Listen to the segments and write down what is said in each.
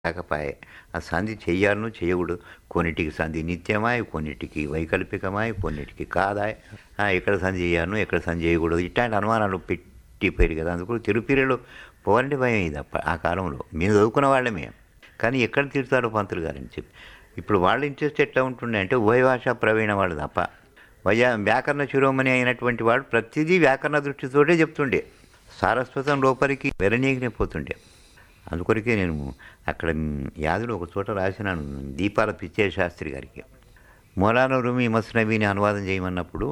కాకపాయే ఆ సంధి చెయ్యాలను చేయకూడదు కొన్నిటికి సంధి నిత్యమాయ్ కొన్నిటికి వైకల్పికమాయ్ కొన్నిటికి కాదాయ్ ఆ, ఎక్కడ సంధి చేయను ఎక్కడ సంధి చేయకూడదు ఇట్లాంటి అనుమానాలు పెట్టిపోయారు కదా అందుకు తిరుపతిలో పోవాలంటే భయం ఇది అప్ప ఆ కాలంలో మేము చదువుకున్న వాళ్ళమే కానీ ఎక్కడ తిడతారు పంతులు గారని చెప్పి ఇప్పుడు వాళ్ళ ఇంట్రెస్ట్ ఎట్లా ఉంటుండే అంటే ఉభయభాష ప్రవీణ వాళ్ళు తప్ప వయ వ్యాకరణ శిరోమణి అయినటువంటి వాడు ప్రతిదీ వ్యాకరణ దృష్టితోటే చెప్తుండే సారస్వతం లోపలికి వెరనీగినే పోతుండే అందుకొరకే నేను అక్కడ యాదులు ఒక చోట రాసినాను దీపాల పిచ్చే శాస్త్రి గారికి మౌలానా రూమి మస్నబీని అనువాదం చేయమన్నప్పుడు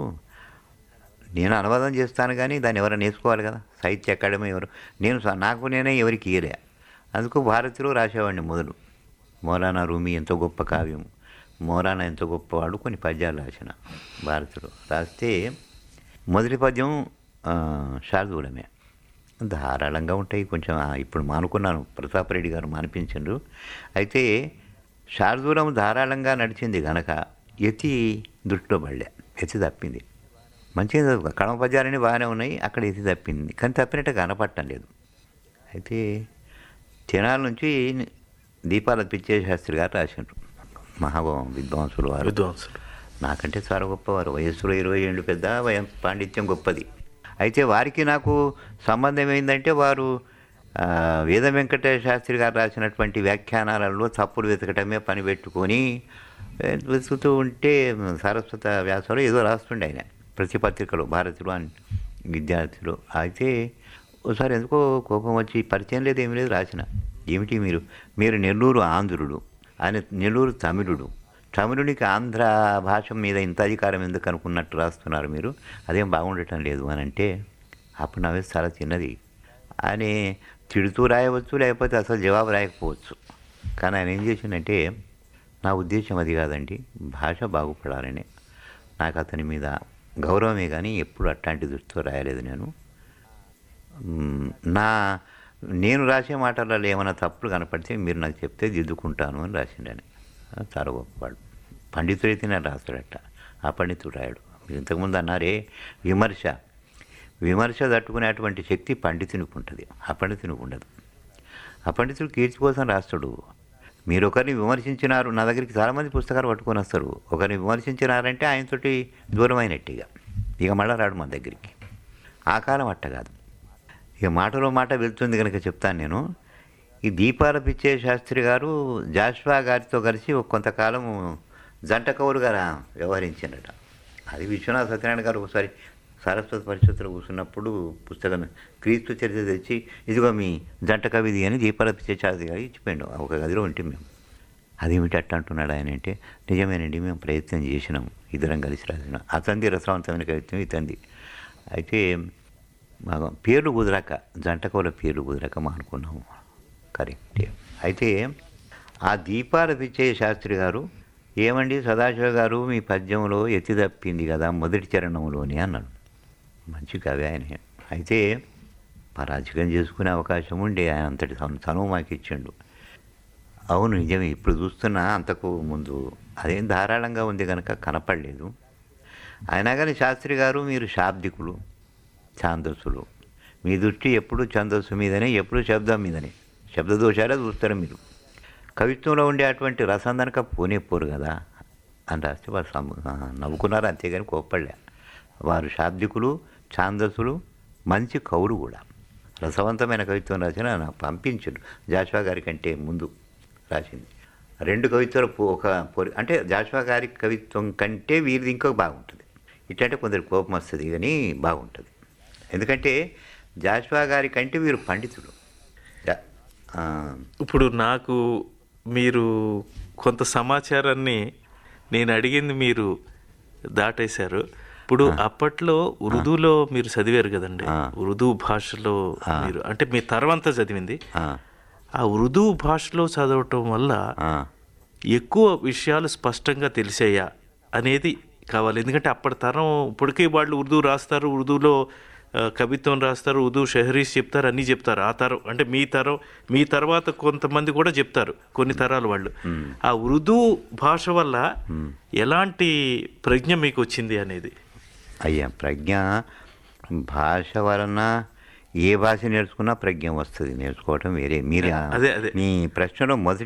నేను అనువాదం చేస్తాను కానీ దాన్ని ఎవరైనా నేర్చుకోవాలి కదా సాహిత్య అకాడమీ ఎవరు నేను స- నాకు నేనే ఎవరికి ఇయలే అందుకు భారతిలో రాసేవాడిని మొదలు మౌలానా రూమి ఎంతో గొప్ప కావ్యం మౌలానా ఎంతో గొప్పవాడు కొన్ని పద్యాలు రాసిన భారతిలో రాస్తే మొదటి పద్యం ఆ, శార్దూలమే ధారాళంగా ఉంటాయి కొంచెం ఆ, ఇప్పుడు మానుకున్నాను ప్రతాపరెడ్డి గారు మానిపించండు అయితే శార్దూలం ధారాళంగా నడిచింది గనక ఎతి దృష్టిలో పడలే ఎతి తప్పింది మంచిగా చదువుకో కడమ పద్యాలన్నీ బాగానే ఉన్నాయి అక్కడ ఎతి తప్పింది కానీ తప్పినట్టు కనపడటం లేదు అయితే తెనాల నుంచి దీపాల పిచ్చే శాస్త్రి గారు రాసిండ్రు మహా విద్వాంసులు వారు విద్వాంసులు నాకంటే చాలా గొప్పవారు వయస్సులో ఇరవై ఏళ్ళు పెద్ద వయం పాండిత్యం గొప్పది అయితే వారికి నాకు సంబంధం ఏంటంటే వారు ఆ, వేద వెంకటేశ్వర శాస్త్రి గారు రాసినటువంటి వ్యాఖ్యానాలలో తప్పులు వెతకటమే పని పెట్టుకొని ఏ, వెతుకుతూ ఉంటే సారస్వత వ్యాసంలో ఏదో రాస్తుండే ఆయన ప్రతి పత్రికలో భారతిలో అని విద్యార్థులు అయితే ఒకసారి ఎందుకో కోపం వచ్చి పరిచయం లేదు ఏమీ లేదు రాసిన ఏమిటి మీరు మీరు నెల్లూరు ఆంధ్రుడు ఆయన నెల్లూరు తమిళుడు తమిళునికి ఆంధ్ర భాష మీద ఇంత అధికారం ఎందుకు అనుకున్నట్టు రాస్తున్నారు మీరు అదేం బాగుండటం లేదు అని అంటే అప్పుడు నా వయసు చాలా చిన్నది ఆయన తిడుతూ రాయవచ్చు లేకపోతే అసలు జవాబు రాయకపోవచ్చు కానీ ఆయన ఏం చేసిందంటే నా ఉద్దేశం అది కాదండి భాష బాగుపడాలని నాకు అతని మీద గౌరవమే కానీ ఎప్పుడు అట్లాంటి దృష్టితో రాయలేదు నేను మ్, నా నేను రాసే మాటలలో ఏమైనా తప్పులు కనపడితే మీరు నాకు చెప్తే దిద్దుకుంటాను అని రాసిండని చాలా గొప్పవాడు పండితుడైతే నేను రాస్తాడట ఆ పండితుడు రాయడు మీరు ఇంతకుముందు అన్నారే విమర్శ విమర్శ తట్టుకునేటువంటి శక్తి పండితునికి ఉంటుంది ఆ పండితునికి ఉండదు ఆ పండితుడు కీర్తి కోసం రాస్తాడు మీరు ఒకరిని విమర్శించినారు నా దగ్గరికి చాలామంది పుస్తకాలు పట్టుకొని వస్తారు ఒకరిని విమర్శించినారంటే ఆయనతోటి దూరమైనట్టుగా ఇక మళ్ళా రాడు మన దగ్గరికి ఆ కాలం అట్ట కాదు ఇక మాటలో మాట వెళ్తుంది కనుక చెప్తాను నేను ఈ దీపాల పిచ్చే శాస్త్రి గారు జాష్వా గారితో కలిసి ఒక కొంతకాలం జంట కవులుగా రా- వ్యవహరించారట అది విశ్వనాథ సత్యనారాయణ గారు ఒకసారి సరస్వతి పరిషత్తులో కూర్చున్నప్పుడు పుస్తకం క్రీస్తు చరిత్ర తెచ్చి ఇదిగో మీ జంట కవిది అని దీపాల పిచ్చే శాస్త్రి గారికి ఇచ్చిపోయాడు ఒక గదిలో ఉంటే మేము అదేమిటి అట్ట అంటున్నాడు ఆయన అంటే నిజమేనండి మేము ప్రయత్నం చేసినాం ఇద్దరం కలిసి రాసినాం అతంది రసవంతమైన కవిత్వం ఇతంది అయితే మా పేర్లు కుదరక జంటకోల పేర్లు కుదరక మానుకున్నాము కరెక్టే అయితే ఆ దీపాల పిచ్చయ్య శాస్త్రి గారు ఏమండి సదాశివ గారు మీ పద్యంలో ఎత్తి తప్పింది కదా మొదటి చరణంలోని అన్నాడు మంచి కవి ఆయన అయితే పరాజకం చేసుకునే అవకాశం ఉండే ఆయన అంతటి తను- తనువు మాకు ఇచ్చిండు అవును నిజమే ఇప్పుడు చూస్తున్నా అంతకు ముందు అదేం ధారాళంగా ఉంది కనుక కనపడలేదు అయినా కానీ శాస్త్రి గారు మీరు శాబ్దికులు ఛాందస్సులు మీ దృష్టి ఎప్పుడు ఛందస్సు మీదనే ఎప్పుడు శబ్దం మీదనే శబ్ద దోషాలే చూస్తారు మీరు కవిత్వంలో ఉండే అటువంటి రసం కనుక పోనే పోరు కదా అని రాస్తే వారు సమ- ఆ, నవ్వుకున్నారు అంతేగాని కోప్పడలే వారు శాబ్దికులు ఛాందస్సులు మంచి కవులు కూడా రసవంతమైన కవిత్వం రాసిన నాకు పంపించడు జాషువా గారి కంటే ముందు రాసింది రెండు కవిత్వాలు పో- ఒక పొరి అంటే జాషువా గారి కవిత్వం కంటే వీరిది ఇంకో బాగుంటుంది ఇట్లంటే కొందరు కోపం వస్తుంది కానీ బాగుంటుంది ఎందుకంటే జాషువా గారి కంటే వీరు పండితుడు జా- ఆ, ఇప్పుడు నాకు మీరు కొంత సమాచారాన్ని నేను అడిగింది మీరు దాటేశారు ఇప్పుడు అప్పట్లో ఉర్దూలో మీరు చదివారు కదండి ఆ. ఉర్దూ భాషలో మీరు అంటే మీ తర్వంతా చదివింది ఆ, ఆ ఉర్దూ భాషలో చదవటం వల్ల ఆ, ఎక్కువ విషయాలు స్పష్టంగా తెలిసాయా అనేది కావాలి ఎందుకంటే అప్పటి తరం ఇప్పటికీ వాళ్ళు ఉర్దూ రాస్తారు ఉర్దూలో ఆ, కవిత్వం రాస్తారు ఉర్దూ షహరీస్ చెప్తారు అన్నీ చెప్తారు ఆ తరం అంటే మీ తరం మీ తర్వాత కొంతమంది కూడా చెప్తారు కొన్ని తరాలు వాళ్ళు ఆ ఉర్దూ భాష వల్ల ఎలాంటి ప్రజ్ఞ మీకు వచ్చింది అనేది అయ్యా ప్రజ్ఞ భాష వలన ఏ భాష నేర్చుకున్నా ప్రజ్ఞ వస్తుంది నేర్చుకోవటం వేరే మీరు అదే, అదే. మీ ప్రశ్నలో మొదటి